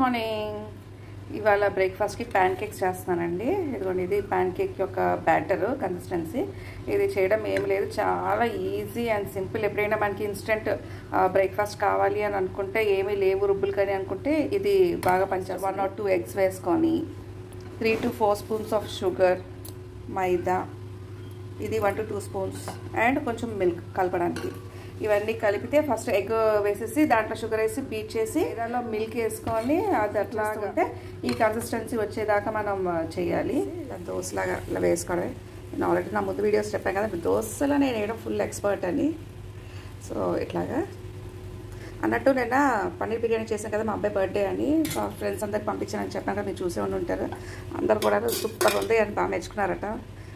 morning ఇవాళ బ్రేక్ఫాస్ట్కి pan cakes చేస్తున్నానండి ఇదిగోండి ఇది ప్యాన్ కేక్ యొక్క బ్యాటర్ కన్సిస్టెన్సీ ఇది చేయడం ఏం లేదు చాలా ఈజీ అండ్ సింపుల్ ఎప్పుడైనా మనకి ఇన్స్టెంట్ బ్రేక్ఫాస్ట్ కావాలి అని అనుకుంటే ఏమీ లేవు రుబ్బులు కానీ అనుకుంటే ఇది బాగా పనిచేస్తుంది వన్ ఆర్ టూ ఎగ్స్ వేసుకొని three to four spoons of sugar maida ఇది one to two spoons and కొంచెం మిల్క్ కలపడానికి ఇవన్నీ కలిపితే ఫస్ట్ ఎగ్ వేసేసి దాంట్లో షుగర్ వేసి బీట్ చేసి దానిలో మిల్క్ వేసుకొని అది అట్లా ఉంటే ఈ కన్సిస్టెన్సీ వచ్చేదాకా మనం చేయాలి దోశలాగా ఇలా వేసుకోవడమే నేను ఆల్రెడీ నా ముందు వీడియోస్ చెప్పాను కదా దోశలో నేను వేయడం ఫుల్ ఎక్స్పర్ట్ అని సో ఇట్లాగా అన్నట్టు నిన్న పన్నీర్ బిర్యానీ చేశాను కదా మా అబ్బాయి బర్త్డే అని మా ఫ్రెండ్స్ అందరికి పంపించానని చెప్పాను కదా మీరు చూసే ఉండి ఉంటారు అందరు కూడా సూపర్ ఉంది అని బాగా మెచ్చుకున్నారట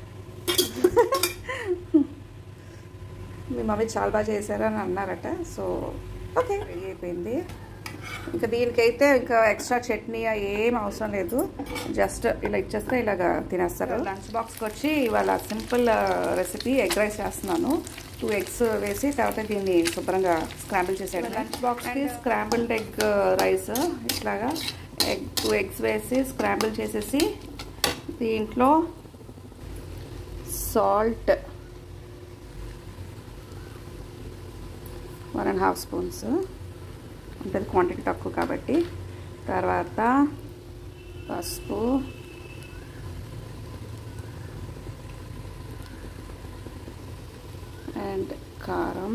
మీ మమ్మీ చాలా బాగా చేశారని అన్నారట సో ఓకే రెడీ అయిపోయింది ఇంకా దీనికైతే ఇంకా ఎక్స్ట్రా చట్నీ ఏం అవసరం లేదు జస్ట్ ఇలా ఇచ్చేస్తే ఇలాగ తినేస్తారు లంచ్ బాక్స్కి వచ్చి ఇవాళ సింపుల్ రెసిపీ ఎగ్ రైస్ చేస్తున్నాను టూ ఎగ్స్ వేసి తర్వాత దీన్ని శుభ్రంగా స్క్రాంబుల్ చేసాడు లంచ్ బాక్స్కి స్క్రాంబుల్డ్ ఎగ్ రైస్ ఇట్లాగా ఎగ్ టూ ఎగ్స్ వేసి స్క్రాంబుల్ చేసేసి దీంట్లో salt one and half spoons ఉంటుంది క్వాంటిటీ తక్కువ కాబట్టి తర్వాత పసుపు అండ్ కారం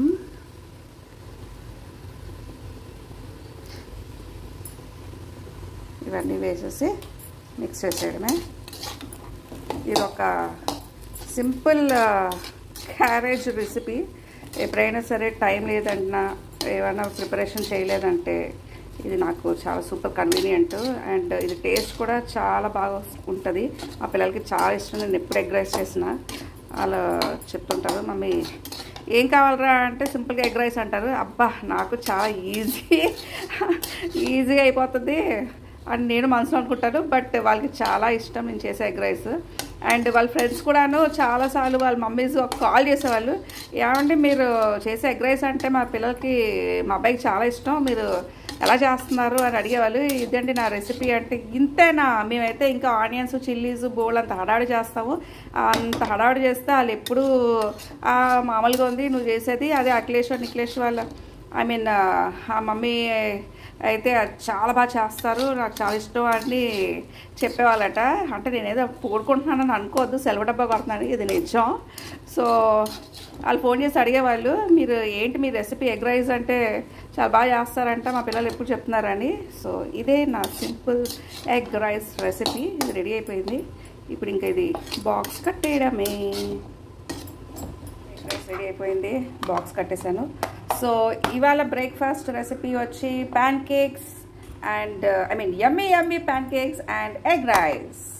ఇవన్నీ వేసేసి మిక్స్ చేసేయడమే ఇది ఒక సింపుల్ క్యారేజ్ రెసిపీ ఎప్పుడైనా సరే టైం లేదన్నా ఏమైనా ప్రిపరేషన్ చేయలేదంటే ఇది నాకు చాలా సూపర్ కన్వీనియంట్ అండ్ ఇది టేస్ట్ కూడా చాలా బాగా ఉంటుంది మా పిల్లలకి చాలా ఇష్టం నేను ఎప్పుడు ఎగ్ రైస్ చేసిన అలా చెప్తుంటారు మమ్మీ ఏం కావాలరా అంటే సింపుల్గా ఎగ్ రైస్ అంటారు అబ్బా నాకు చాలా ఈజీ ఈజీగా అయిపోతుంది అని నేను మనసులో అనుకుంటాను బట్ వాళ్ళకి చాలా ఇష్టం నేను చేసే ఎగ్ రైస్ అండ్ వాళ్ళ ఫ్రెండ్స్ కూడాను చాలాసార్లు వాళ్ళ మమ్మీస్ ఒక కాల్ చేసేవాళ్ళు ఏమంటే మీరు చేసే ఎగ్ రైస్ అంటే మా పిల్లలకి మా అబ్బాయికి చాలా ఇష్టం మీరు ఎలా చేస్తున్నారు అని అడిగేవాళ్ళు ఇదండి నా రెసిపీ అంటే ఇంతేనా మేమైతే ఇంకా ఆనియన్స్ చిల్లీస్ బోల్ అంత హడావిడి చేస్తాము అంత హడావిడి చేస్తే వాళ్ళు ఎప్పుడు మామూలుగా ఉంది నువ్వు చేసేది అదే అఖిలేష్ నిఖిలేష్ వాళ్ళ ఐ మీన్ ఆ మమ్మీ అయితే చాలా బాగా చేస్తారు నాకు చాలా ఇష్టం అని చెప్పేవాళ్ళట అంటే నేనేదో పోడుకుంటున్నానని అనుకోవద్దు సెలవు డబ్బా కొడుతున్నాను ఇది నిజం సో వాళ్ళు ఫోన్ చేసి అడిగేవాళ్ళు మీరు ఏంటి మీ రెసిపీ ఎగ్ రైస్ అంటే చాలా బాగా చేస్తారంట మా పిల్లలు ఎప్పుడు చెప్తున్నారని సో ఇదే నా సింపుల్ ఎగ్ రైస్ రెసిపీ ఇది రెడీ అయిపోయింది ఇప్పుడు ఇంకా ఇది బాక్స్ కట్టేయడమే రైస్ రెడీ అయిపోయింది బాక్స్ కట్టేశాను సో ఇవాళ బ్రేక్ఫాస్ట్ రెసిపీ వచ్చి pancakes and I mean yummy yummy pancakes and egg rice